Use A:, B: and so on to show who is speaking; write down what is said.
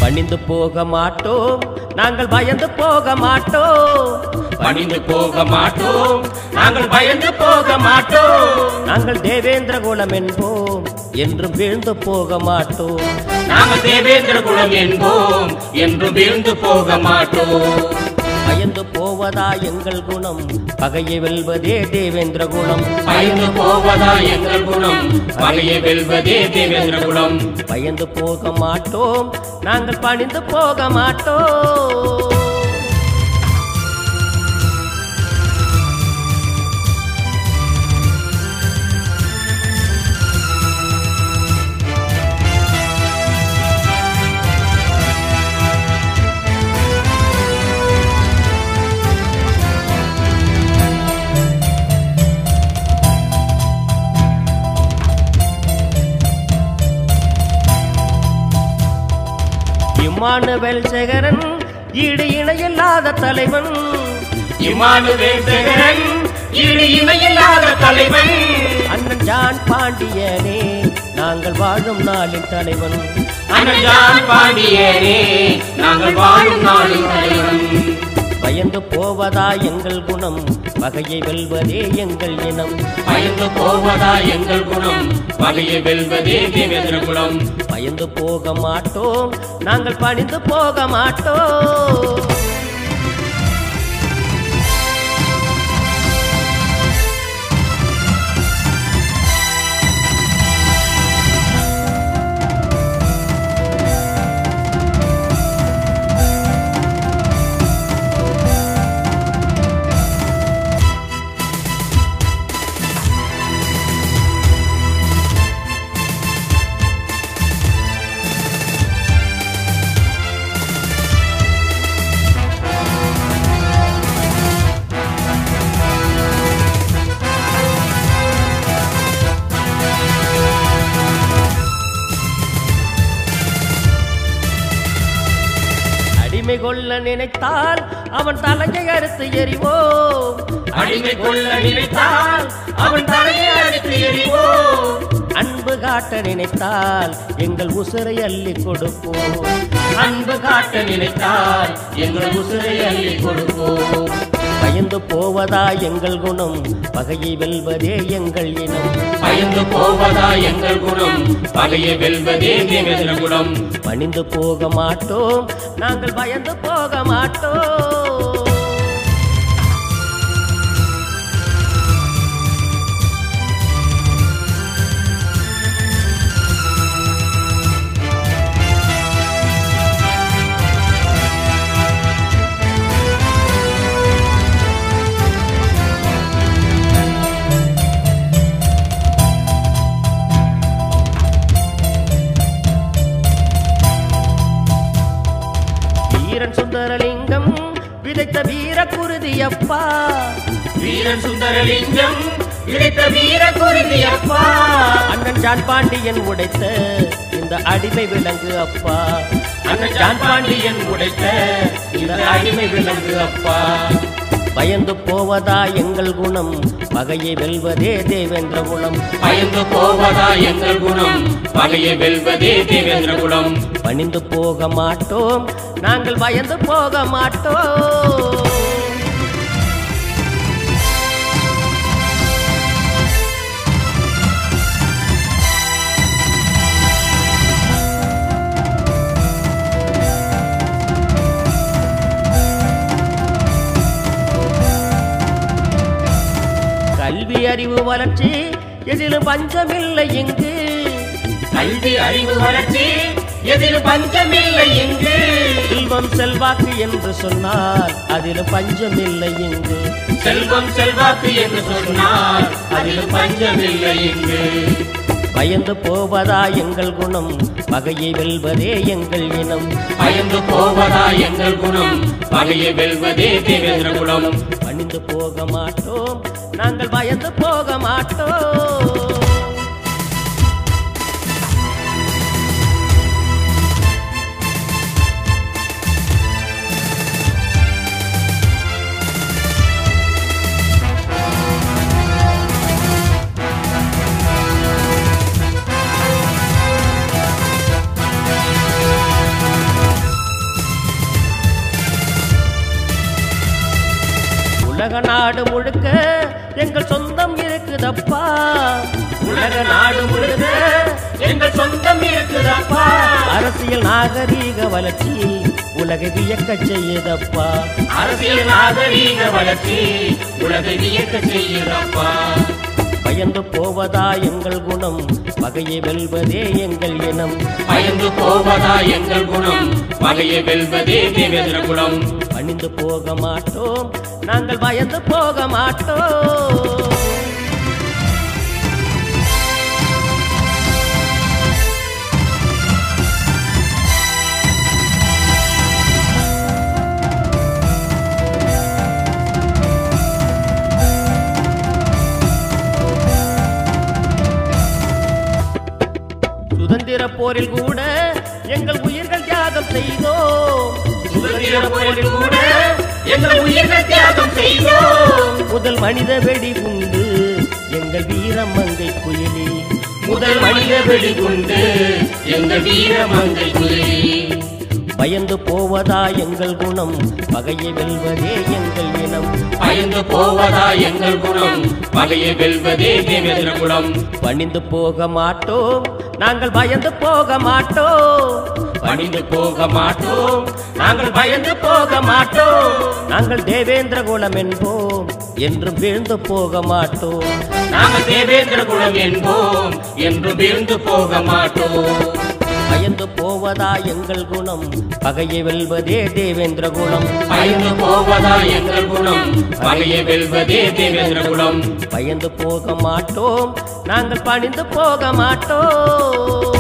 A: பணிந்து போக மாட்டோம் நாங்கள் பயந்து போக மாட்டோம்
B: பணிந்து போக மாட்டோம் நாங்கள் பயந்து போக மாட்டோம்
A: நாங்கள் தேவேந்திர குலம் என்போம் என்றும் வீழ்ந்து போக மாட்டோம்
B: நாங்கள் தேவேந்திர குலம் என்போம் என்று வீழ்ந்து போக மாட்டோம்
A: பயந்து போவதா எங்கள் குணம் பகையை வெல்வதே தேவேந்திர குலம்
B: பயந்து போவதா எங்கள் குணம் பகையை வெல்வதே தேவேந்திர குலம்
A: பயந்து போக மாட்டோம் நாங்கள் பணிந்து போக மாட்டோம் இம்மானுவேல் சேகரன் ஈடு இணையில்லாத தலைவன்
B: இமானுவேல் சேகரன் ஈடு இணையில்லாத தலைவன்
A: அண்ணன் ஜான் பாண்டியனே நாங்கள் வாழும் நாளின் தலைவன்
B: அனஜான் பாண்டியனே நாங்கள் வாழும் நாளின் தலைவன்
A: பயந்து போவதா எங்கள் குணம் பகையை வெல்வதே எங்கள் இனம்
B: பயந்து போவதா எங்கள் குணம் பகையை வெல்வதே தேவேந்திர குலம்
A: பயந்து போக மாட்டோம் நாங்கள் பணிந்து போக மாட்டோம் அடிமை கொள்ள நினைத்தால் அவன் தலையை அறுத்து எறிவோம்
B: அடிமை கொள்ள நினைத்தால் அவன் தலையை அடித்து எறிவோம்
A: அன்பு காட்ட நினைத்தால் எங்கள் உசுரை அள்ளி கொடுப்போம்
B: அன்பு காட்ட நினைத்தால் எங்கள் உசுரை அள்ளி கொடுப்போம்
A: பயந்து போவதா எங்கள் குணம் பகையை வெல்வதே எங்கள் இனம்
B: பயந்து போவதா எங்கள் குணம் பகையை வெல்வதே தேவேந்திர குலம்
A: பணிந்து போக மாட்டோம் நாங்கள் பயந்து போக மாட்டோம் வீரன் சுந்தரலிங்கம் விதைத்த வீர குருதியப்பா
B: வீரன் சுந்தரலிங்கம் இழைத்த வீர குருதி அப்பா
A: அண்ணன் ஜான் பாண்டியன் உடைத்த இந்த அடிமை விலங்கு அப்பா
B: அண்ணன் ஜான் பாண்டியன் உடைத்த இந்த அடிமை விலங்கு அப்பா
A: பயந்து போவதா எங்கள் குணம் பகையை வெல்வதே தேவேந்திர குலம்
B: பயந்து போவதா எங்கள் குணம் பகையை வெல்வதே தேவேந்திர குலம்
A: பணிந்து போக மாட்டோம் நாங்கள் பயந்து போக மாட்டோம் கல்வி அறிவு வளர்ச்சி எதிலும் பஞ்சமில்லை இங்கு
B: கல்வி அறிவு வளர்ச்சி எதில் பஞ்சமில்லை இங்கு
A: செல்வம் செல்வாக்கு என்று சொன்னால் அதிலும் பஞ்சமில்லை இங்கு
B: செல்வம் செல்வாக்கு என்று சொன்னால் அதில் பஞ்சமில்லை இங்கு
A: பயந்து போவதா எங்கள் குணம் பகையை வெல்வதே எங்கள் இனம்
B: பயந்து போவதா எங்கள் குணம் பகையை வெல்வதே தேவேந்திர குலம்
A: பணிந்து போக மாட்டோம் நாங்கள் பயந்து போக மாட்டோம் உலக நாடு முழுக்க எங்கள் சொந்தம் இருக்குதப்பா
B: உலக நாடு முழுக்க எங்கள் சொந்தம் இருக்குதப்பா
A: அரசியல் நாகரீக வளர்ச்சி உலகை வியக்க செய்யுதப்பா
B: அரசியல் நாகரீக வளர்ச்சி உலகை வியக்க செய்யுதப்பா
A: பயந்து போவதா எங்கள் குணம் பகையை வெல்வதே எங்கள் இனம்
B: பயந்து போவதா எங்கள் குணம் வகையை வெல்வதே தேவேந்திர குலம்
A: பணிந்து போக மாட்டோம் நாங்கள் பயந்து போக மாட்டோம் சுதந்திர போரில் கூட எங்கள் உயிர்கள் தியாகம் செய்தோம்
B: சுதந்திர போரில் கூட எங்கள் உயிர்கள் தியாகம் செய்தோம்
A: முதல் மனித வெடி குண்டு எங்கள் வீரம் மங்கை குயிலி
B: முதல் மனித வெடிகுண்டு எங்கள் வீர மங்கை குயிலி
A: பயந்து போவதா எங்கள் குணம் பகையை வெல்வதே எங்கள் இனம்
B: பயந்து போவதா எங்கள் குணம் வகையை வெல்வதே தேவேந்திர குலம்
A: பணிந்து போக மாட்டோம் நாங்கள் பயந்து போக மாட்டோம்
B: பணிந்து போக மாட்டோம்
A: நாங்கள் பயந்து போக மாட்டோம் நாங்கள் தேவேந்திர குலம் என்போம் என்றும் வீழ்ந்து போக மாட்டோம்
B: நாங்கள் தேவேந்திர குலம் என்போம் என்று வீழ்ந்து போக மாட்டோம்
A: பயந்து போவதா எங்கள் குணம் பகையை வெல்வதே தேவேந்திர குலம்
B: பயந்து போவதா எங்கள் குணம் வகையை வெல்வதே தேவேந்திர குலம்
A: பயந்து போக மாட்டோம் நாங்கள் பணிந்து போக மாட்டோம்